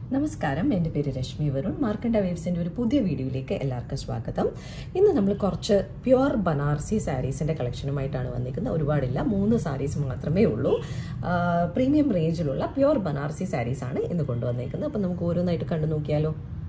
നമസ്കാരം എൻ്റെ പേര് രശ്മി വരുൺ മാർക്കണ്ട വേവ്സിൻ്റെ ഒരു പുതിയ വീഡിയോയിലേക്ക് എല്ലാവർക്കും സ്വാഗതം ഇന്ന് നമ്മൾ കുറച്ച് പ്യുവർ ബനാറസി സാരീസിൻ്റെ കളക്ഷനുമായിട്ടാണ് വന്നിരിക്കുന്നത് ഒരുപാടില്ല മൂന്ന് സാരീസ് മാത്രമേ ഉള്ളൂ പ്രീമിയം റേഞ്ചിലുള്ള പ്യുവർ ബനാറസി സാരീസാണ് ഇന്ന് കൊണ്ടുവന്നേക്കുന്നത് അപ്പം നമുക്ക് ഓരോന്നായിട്ട് കണ്ടു നോക്കിയാലോ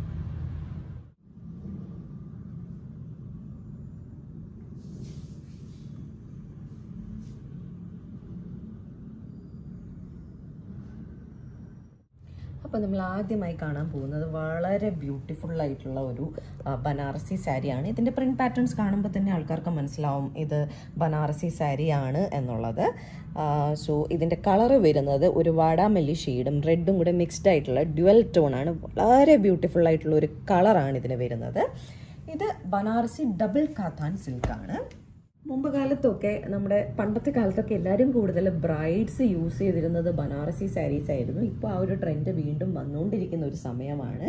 അപ്പോൾ നമ്മൾ ആദ്യമായി കാണാൻ പോകുന്നത് വളരെ ബ്യൂട്ടിഫുൾ ആയിട്ടുള്ള ഒരു ആ, ബനാറസി സാരിയാണ് ഇതിൻ്റെ പ്രിൻറ്റ് പാറ്റേൺസ് കാണുമ്പോൾ തന്നെ ആൾക്കാർക്ക് മനസ്സിലാവും ഇത് ബനാറസി സാരിയാണ് എന്നുള്ളത് സോ ഇതിൻ്റെ കളറ് വരുന്നത് ഒരു വാടാമല്ലി ഷെയ്ഡും റെഡും കൂടെ മിക്സ്ഡ് ആയിട്ടുള്ള ഡ്യുവൽ ടോൺ ആണ് വളരെ ബ്യൂട്ടിഫുൾ ആയിട്ടുള്ള ഒരു കളറാണ് ഇതിന് വരുന്നത് ഇത് ബനാറസി ഡബിൾ കാത്താൻ സിൽക്കാണ് മുമ്പ് കാലത്തൊക്കെ നമ്മുടെ പണ്ടത്തെ കാലത്തൊക്കെ എല്ലാവരും കൂടുതൽ ബ്രൈഡ്സ് യൂസ് ചെയ്തിരുന്നത് ബനാറസി സാരീസ് ആയിരുന്നു ഇപ്പോൾ ആ ഒരു ട്രെൻഡ് വീണ്ടും വന്നുകൊണ്ടിരിക്കുന്ന ഒരു സമയമാണ്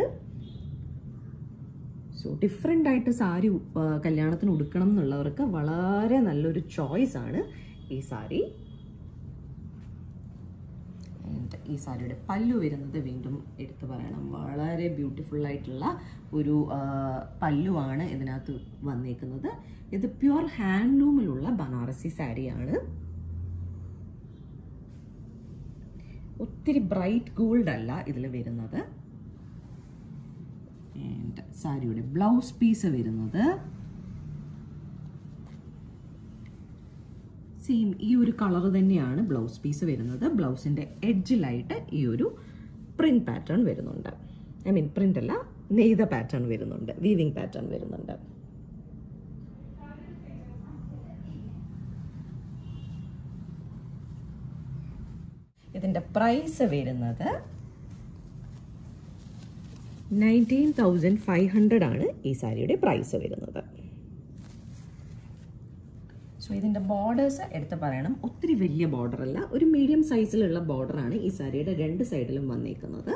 സോ ഡിഫറെൻ്റ് ആയിട്ട് സാരി ഉ- ആ, കല്യാണത്തിന് ഉടുക്കണം എന്നുള്ളവർക്ക് വളരെ നല്ലൊരു ചോയ്സ് ആണ് ഈ സാരി ആൻഡ് ഈ സാരിയുടെ പല്ലു വരുന്നത് വീണ്ടും എടുത്തു പറയണം വളരെ ബ്യൂട്ടിഫുൾ ആയിട്ടുള്ള ഒരു ആ, പല്ലുവാണ് ഇതിനകത്ത് വന്നേക്കുന്നത് ഇത് പ്യുവർ ഹാൻഡ്ലൂമിലുള്ള ബനാറസി സാരിയാണ് ഒത്തിരി ബ്രൈറ്റ് ഗോൾഡ് അല്ല ഇതിൽ വരുന്നത് ആൻഡ് സാരിയുടെ ബ്ലൗസ് പീസ് വരുന്നത് സെയിം ഈ ഒരു കളർ തന്നെയാണ് ബ്ലൗസ് പീസ് വരുന്നത് ബ്ലൗസിൻ്റെ എഡ്ജിലായിട്ട് ഈ ഒരു പ്രിന്റ് പാറ്റേൺ വരുന്നുണ്ട് ഐ മീൻ പ്രിന്റ് അല്ല നെയ്ത പാറ്റേൺ വരുന്നുണ്ട് വീവിങ് പാറ്റേൺ വരുന്നുണ്ട് ഇതിൻ്റെ പ്രൈസ് വരുന്നത് നയൻറ്റീൻ തൗസൻഡ് ഫൈവ് ഹൺഡ്രഡ് ആണ് ഈ സാരിയുടെ പ്രൈസ് വരുന്നത് സോ ഇതിൻ്റെ ബോർഡേഴ്സ് എടുത്ത് പറയണം ഒത്തിരി വലിയ ബോർഡർ അല്ല ഒരു മീഡിയം സൈസിലുള്ള ബോർഡറാണ് ഈ സാരിയുടെ രണ്ട് സൈഡിലും വന്നേക്കുന്നത്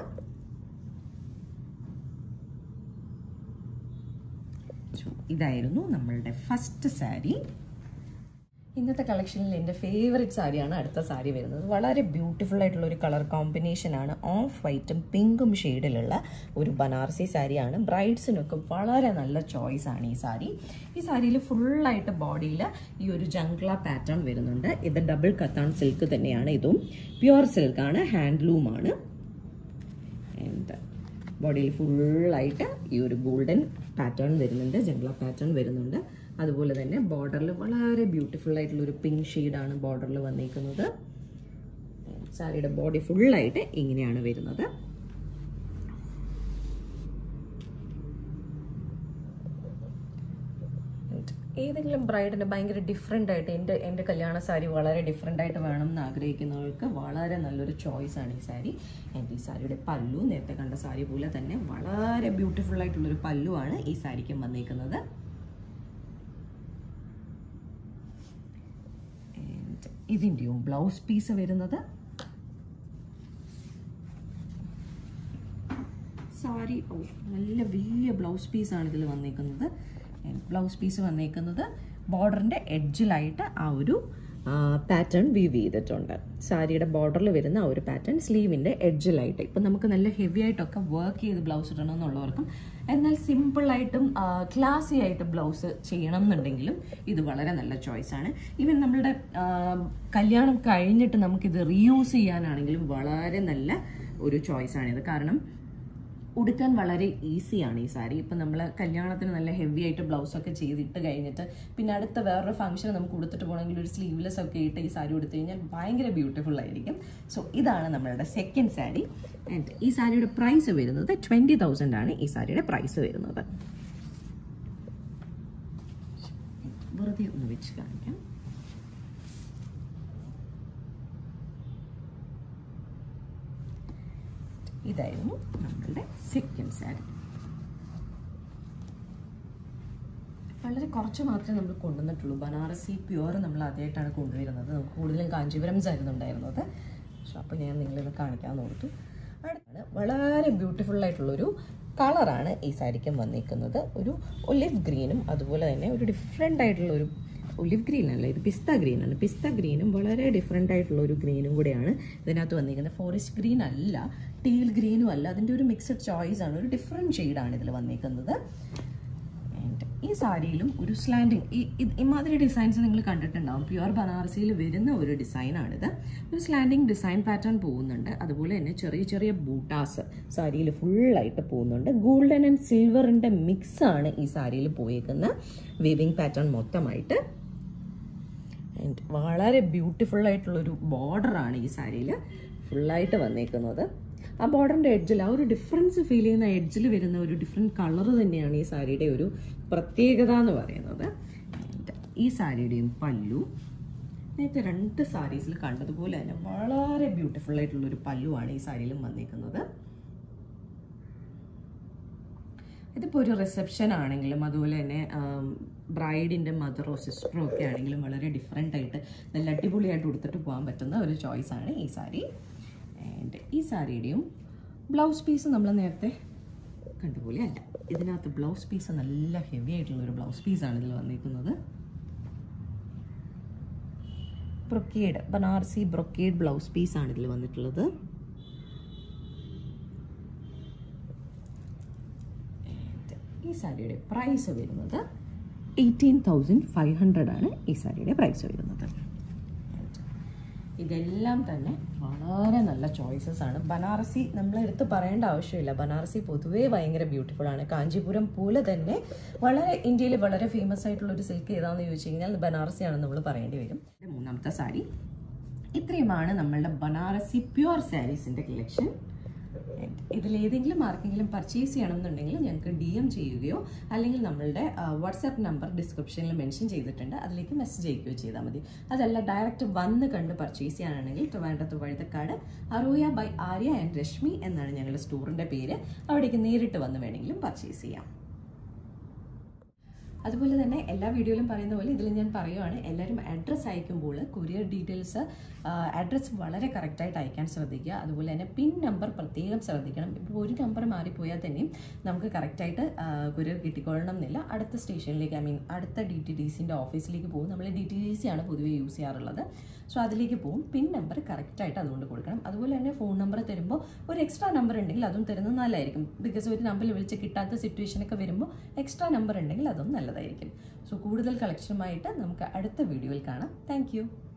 So, ഇതായിരുന്നു നമ്മളുടെ ഫസ്റ്റ് സാരി ഇന്നത്തെ കളക്ഷനിൽ എൻ്റെ ഫേവറേറ്റ് സാരിയാണ് അടുത്ത സാരി വരുന്നത് വളരെ ബ്യൂട്ടിഫുൾ ആയിട്ടുള്ള ഒരു കളർ കോമ്പിനേഷൻ ആണ് ഓഫ് വൈറ്റും പിങ്കും ഷെയ്ഡിലുള്ള ഒരു ബനാറസി സാരിയാണ് ബ്രൈഡ്സിനൊക്കെ വളരെ നല്ല ചോയ്സ് ആണ് ഈ സാരി ഈ സാരിയിൽ ഫുള്ളായിട്ട് ബോഡിയിൽ ഈ ഒരു ജംഗ്ല പാറ്റേൺ വരുന്നുണ്ട് ഇത് ഡബിൾ കത്താൺ സിൽക്ക് തന്നെയാണ് ഇതും പ്യുവർ സിൽക്കാണ് ഹാൻഡ്ലൂമാണ് ആൻഡ് ബോഡിയിൽ ഫുള്ളായിട്ട് ഈ ഒരു ഗോൾഡൻ പാറ്റേൺ വരുന്നുണ്ട് ജംഗ്ല പാറ്റേൺ വരുന്നുണ്ട് അതുപോലെ തന്നെ ബോർഡറിൽ വളരെ ബ്യൂട്ടിഫുൾ ആയിട്ടുള്ള ഒരു പിങ്ക് ഷെയ്ഡാണ് ബോർഡറിൽ വന്നിരിക്കുന്നത് സാരിയുടെ ബോഡി ഫുള്ളായിട്ട് ഇങ്ങനെയാണ് വരുന്നത് ഏതെങ്കിലും ബ്രൈഡിന് ഭയങ്കര ഡിഫറെൻ്റ് ആയിട്ട് എൻ്റെ എൻ്റെ കല്യാണ സാരി വളരെ ഡിഫറെൻ്റ് ആയിട്ട് വേണം എന്ന് ആഗ്രഹിക്കുന്നവർക്ക് വളരെ നല്ലൊരു ചോയ്സ് ആണ് ഈ സാരി എൻ്റെ ഈ സാരിയുടെ പല്ലു നേരത്തെ കണ്ട സാരി പോലെ തന്നെ വളരെ ബ്യൂട്ടിഫുൾ ആയിട്ടുള്ളൊരു പല്ലുവാണ് ഈ സാരിക്കും വന്നേക്കുന്നത് And ഇതിൻ്റെയും ബ്ലൗസ് പീസ് വരുന്നത് സാരി ഓ നല്ല വലിയ ബ്ലൗസ് പീസാണ് ഇതിൽ വന്നേക്കുന്നത് ബ്ലൗസ് പീസ് വന്നേക്കുന്നത് ബോർഡറിൻ്റെ എഡ്ജിലായിട്ട് ആ ഒരു പാറ്റേൺ വീവ് ചെയ്തിട്ടുണ്ട് സാരിയുടെ ബോർഡറിൽ വരുന്ന ആ ഒരു പാറ്റേൺ സ്ലീവിൻ്റെ എഡ്ജിലായിട്ട് ഇപ്പം നമുക്ക് നല്ല ഹെവി ആയിട്ടൊക്കെ വർക്ക് ചെയ്ത് ബ്ലൗസ് ഇടണം എന്നുള്ളവർക്കും എന്നാൽ സിമ്പിളായിട്ടും ക്ലാസി ആയിട്ട് ബ്ലൗസ് ചെയ്യണം എന്നുണ്ടെങ്കിലും ഇത് വളരെ നല്ല ചോയ്സ് ആണ് ഈവൻ നമ്മളുടെ ആ, കല്യാണം കഴിഞ്ഞിട്ട് നമുക്കിത് റീയൂസ് ചെയ്യാനാണെങ്കിലും വളരെ നല്ല ഒരു ചോയ്സ് ആണിത് കാരണം ഉടുക്കാൻ വളരെ ഈസിയാണ് ഈ സാരി ഇപ്പം നമ്മൾ കല്യാണത്തിന് നല്ല ഹെവി ആയിട്ട് ബ്ലൗസ് ഒക്കെ ചെയ്തിട്ട് കഴിഞ്ഞിട്ട് പിന്നെ അടുത്ത വേറൊരു ഫംഗ്ഷൻ നമുക്ക് ഉടുത്തിട്ട് പോകണമെങ്കിൽ ഒരു സ്ലീവ്ലെസ് ഒക്കെ ഇട്ട് ഈ സാരി ഉടുത്തു കഴിഞ്ഞാൽ ഭയങ്കര ബ്യൂട്ടിഫുൾ ആയിരിക്കും സോ ഇതാണ് നമ്മളുടെ സെക്കൻഡ് സാരി ആൻഡ് ഈ സാരിയുടെ പ്രൈസ് വരുന്നത് ട്വൻറ്റി തൗസൻഡ് ആണ് ഈ സാരിയുടെ പ്രൈസ് വരുന്നത് വെറുതെ ഒന്ന് വെച്ച് കാണിക്കാം ഇതായിരുന്നു നമ്മളുടെ സെക്കൻഡ് സാരി വളരെ കുറച്ച് മാത്രമേ നമ്മൾ കൊണ്ടുവന്നിട്ടുള്ളൂ ബനാറസി പ്യുവർ നമ്മൾ ആദ്യമായിട്ടാണ് കൊണ്ടുവരുന്നത് നമുക്ക് കൂടുതലും കാഞ്ചീപുരം ആയിരുന്നു ഉണ്ടായിരുന്നത് പക്ഷെ അപ്പോൾ ഞാൻ നിങ്ങളിത് കാണിക്കാമെന്ന് ഓർത്തു അടുത്താണ് വളരെ ബ്യൂട്ടിഫുൾ ആയിട്ടുള്ളൊരു കളറാണ് ഈ സാരിക്കും വന്നിരിക്കുന്നത് ഒരു ഒലിവ് ഗ്രീനും അതുപോലെ തന്നെ ഒരു ഡിഫറെൻ്റ് ആയിട്ടുള്ള ഒരു ഒലിവ് ഗ്രീൻ അല്ല ഇത് പിസ്ത ഗ്രീൻ ആണ് പിസ്ത ഗ്രീനും വളരെ ഡിഫറെൻ്റ് ആയിട്ടുള്ള ഒരു ഗ്രീനും കൂടെയാണ് ഇതിനകത്ത് വന്നിരിക്കുന്നത് ഫോറസ്റ്റ് ഗ്രീൻ അല്ല ടീൽ ഗ്രീനും അല്ല അതിൻ്റെ ഒരു മിക്സഡ് ചോയ്സ് ആണ് ഒരു ഡിഫറെൻറ്റ് ഷെയ്ഡാണ് ഇതിൽ വന്നേക്കുന്നത് ആൻഡ് ഈ സാരിയിലും ഒരു സ്ലാൻഡിങ് ഈ ഇത് ഇമാതിരി ഡിസൈൻസ് നിങ്ങൾ കണ്ടിട്ടുണ്ടാവും പ്യുവർ ബനാറസിയിൽ വരുന്ന ഒരു ഡിസൈനാണിത് ഒരു സ്ലാൻഡിങ് ഡിസൈൻ പാറ്റേൺ പോകുന്നുണ്ട് അതുപോലെ തന്നെ ചെറിയ ചെറിയ ബൂട്ടാസ് സാരിയിൽ ഫുള്ളായിട്ട് പോകുന്നുണ്ട് ഗോൾഡൻ ആൻഡ് സിൽവറിൻ്റെ മിക്സാണ് ഈ സാരിയിൽ പോയേക്കുന്ന വീവിങ് പാറ്റേൺ മൊത്തമായിട്ട് ആൻഡ് വളരെ ബ്യൂട്ടിഫുൾ ആയിട്ടുള്ളൊരു ബോർഡറാണ് ഈ സാരിയിൽ ഫുള്ളായിട്ട് വന്നേക്കുന്നത് ആ ബോർഡറിൻ്റെ എഡ്ജിൽ ആ ഒരു ഡിഫറൻസ് ഫീൽ ചെയ്യുന്ന എഡ്ജിൽ വരുന്ന ഒരു ഡിഫറെൻറ്റ് കളർ തന്നെയാണ് ഈ സാരിയുടെ ഒരു പ്രത്യേകത എന്ന് പറയുന്നത് And ഈ സാരിയുടെയും പല്ലു നേരത്തെ രണ്ട് സാരീസിൽ കണ്ടതുപോലെ തന്നെ വളരെ ബ്യൂട്ടിഫുൾ ആയിട്ടുള്ളൊരു പല്ലുവാണ് ഈ സാരിയിലും വന്നേക്കുന്നത് ഇതിപ്പോൾ ഒരു റിസപ്ഷൻ ആണെങ്കിലും അതുപോലെ തന്നെ ബ്രൈഡിൻ്റെ മദറോ സിസ്റ്ററോ ഒക്കെ ആണെങ്കിലും വളരെ ഡിഫറെൻ്റ് ആയിട്ട് നല്ല അടിപൊളിയായിട്ട് ഉടുത്തിട്ട് പോകാൻ പറ്റുന്ന ഒരു ചോയ്സ് ആണ് ഈ സാരി ആൻഡ് ഈ സാരിയുടെയും ബ്ലൗസ് പീസ് നമ്മൾ നേരത്തെ കണ്ടുപോലെ അല്ല ഇതിനകത്ത് ബ്ലൗസ് പീസ് നല്ല ഹെവി ആയിട്ടുള്ള ഒരു ബ്ലൗസ് പീസാണ് ഇതിൽ വന്നിരിക്കുന്നത് ബ്രൊക്കേഡ് ബനാറസി ബ്രൊക്കേഡ് ബ്ലൗസ് പീസാണ് ഇതിൽ വന്നിട്ടുള്ളത് ഈ സാരിയുടെ പ്രൈസ് വരുന്നത് എയ്റ്റീൻ തൗസൻഡ് ഫൈവ് ഹൺഡ്രഡ് ആണ് ഈ സാരിയുടെ പ്രൈസ് വരുന്നത് ഇതെല്ലാം തന്നെ വളരെ നല്ല ചോയ്സസ് ആണ് ബനാറസി നമ്മൾ എടുത്ത് പറയേണ്ട ആവശ്യമില്ല ബനാറസി പൊതുവേ ഭയങ്കര ബ്യൂട്ടിഫുൾ ആണ് കാഞ്ചീപുരം പോലെ തന്നെ വളരെ ഇന്ത്യയിൽ വളരെ ഫേമസ് ആയിട്ടുള്ള ഒരു സിൽക്ക് ഏതാണെന്ന് ചോദിച്ചു കഴിഞ്ഞാൽ ബനാറസി ആണെന്ന് നമ്മൾ പറയേണ്ടി വരും മൂന്നാമത്തെ സാരി ഇത്രയുമാണ് നമ്മളുടെ ബനാറസി പ്യുവർ സാരീസിന്റെ കളക്ഷൻ ഇതിൽ ഏതെങ്കിലും ആർക്കെങ്കിലും പർച്ചേസ് ചെയ്യണമെന്നുണ്ടെങ്കിൽ ഞങ്ങൾക്ക് ഡി എം ചെയ്യുകയോ അല്ലെങ്കിൽ നമ്മളുടെ വാട്സാപ്പ് നമ്പർ ഡിസ്ക്രിപ്ഷനിൽ മെൻഷൻ ചെയ്തിട്ടുണ്ട് അതിലേക്ക് മെസ്സേജ് അയക്കുകയോ ചെയ്താൽ മതി അതല്ല ഡയറക്റ്റ് വന്ന് കണ്ട് പർച്ചേസ് ചെയ്യാനാണെങ്കിൽ ട്രിവാൻഡ്രത്ത് വഴുതക്കാട് അറോയ ബൈ ആര്യ ആൻഡ് രശ്മി എന്നാണ് ഞങ്ങളുടെ സ്റ്റോറിൻ്റെ പേര് അവിടേക്ക് നേരിട്ട് വന്ന് വേണമെങ്കിലും പർച്ചേസ് ചെയ്യാം അതുപോലെ തന്നെ എല്ലാ വീഡിയോയിലും പറയുന്ന പോലെ ഇതിൽ ഞാൻ പറയുവാണ് എല്ലാവരും അഡ്രസ്സ് അയക്കുമ്പോൾ കൊറിയർ ഡീറ്റെയിൽസ് അഡ്രസ്സ് വളരെ കറക്റ്റായിട്ട് അയക്കാൻ ശ്രദ്ധിക്കുക അതുപോലെ തന്നെ പിൻ നമ്പർ പ്രത്യേകം ശ്രദ്ധിക്കണം ഇപ്പോൾ ഒരു നമ്പർ മാറിപ്പോയാൽ തന്നെയും നമുക്ക് കറക്റ്റായിട്ട് കൊറിയർ കിട്ടിക്കൊള്ളണം എന്നില്ല അടുത്ത സ്റ്റേഷനിലേക്ക് ഐ മീൻ അടുത്ത ഡി ടി ഡി സിൻ്റെ ഓഫീസിലേക്ക് പോകും നമ്മൾ ഡി ടി ഡി സി ആണ് പൊതുവേ യൂസ് ചെയ്യാറുള്ളത് സോ അതിലേക്ക് പോകും പിൻ നമ്പർ കറക്റ്റായിട്ട് അതുകൊണ്ട് കൊടുക്കണം അതുപോലെ തന്നെ ഫോൺ നമ്പർ തരുമ്പോൾ ഒരു എക്സ്ട്രാ നമ്പർ ഉണ്ടെങ്കിൽ അതും തരുന്നത് നല്ലതായിരിക്കും ബിക്കോസ് ഒരു നമ്പറിൽ വിളിച്ച് കിട്ടാത്ത സിറ്റുവേഷനൊക്കെ വരുമ്പോൾ എക്സ്ട്രാ നമ്പർ ഉണ്ടെങ്കിൽ അതും നല്ലതായിരിക്കും സോ കൂടുതൽ കളക്ഷനുമായിട്ട് നമുക്ക് അടുത്ത വീഡിയോയിൽ കാണാം താങ്ക്